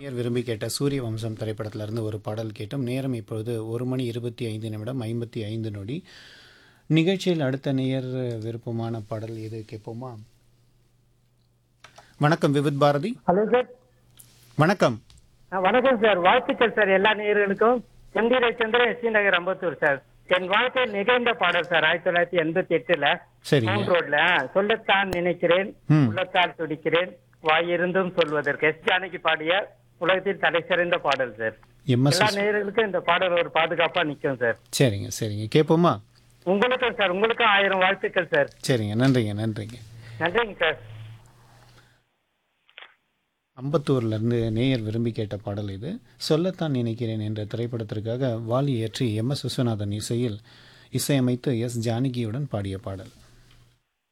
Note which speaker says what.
Speaker 1: நேயர் விரும்பி கேட்ட சூரிய வம்சம் திரைப்படத்திலிருந்து ஒரு பாடல் கேட்டோம் நேரம் இப்பொழுது ஒரு மணி இருபத்தி ஐந்து நிமிடம் ஐம்பத்தி ஐந்து நொடி நிகழ்ச்சியில் அடுத்த நேயர் விருப்பமான பாடல் எது கேட்போமா வணக்கம் விவித் பாரதி
Speaker 2: ஹலோ சார்
Speaker 1: வணக்கம்
Speaker 2: ஆ, வணக்கம் சார் வாழ்த்துக்கள் சார் எல்லா நேயர்களுக்கும் செந்திரை சந்திரன் எஸ் நகர் அம்பத்தூர் சார் என் வாழ்க்கையில் நிகழ்ந்த பாடல் சார் ஆயிரத்தி தொள்ளாயிரத்தி எண்பத்தி எட்டுல
Speaker 1: சரிங்க
Speaker 2: மவுண்ட் ரோட்ல ஆ, சொல்லத்தான் நினைக்கிறேன்
Speaker 1: ம்.
Speaker 2: உள்ளத்தால் துடிக்கிறேன் வாயிருந்தும் சொல்வதற்கு எஸ் ஜானகி பாடிய உலகத்தில் தலை சிறந்த பாடல் சார்
Speaker 1: எம்எஸ்
Speaker 2: எல்லா நேயர்களுக்கும் இந்த பாடல் ஒரு பாதுகாப்பா நிக்கும் சார்
Speaker 1: சரிங்க சரிங்க கேட்போமா
Speaker 2: உங்களுக்கும் சார் உங்களுக்கும் ஆயிரம் வாழ்த்துக்கள் சார்
Speaker 1: சரிங்க நன்றிங்க நன்றிங்க
Speaker 2: நன்றிங்க சார்
Speaker 1: அம்பத்தூர்லேருந்து நேயர் விரும்பி கேட்ட பாடல் இது சொல்லத்தான் நினைக்கிறேன் என்ற திரைப்படத்திற்காக வாலி ஏற்றி எம் எஸ் விஸ்வநாதன் இசையில் இசையமைத்து எஸ் ஜானகியுடன் பாடிய பாடல்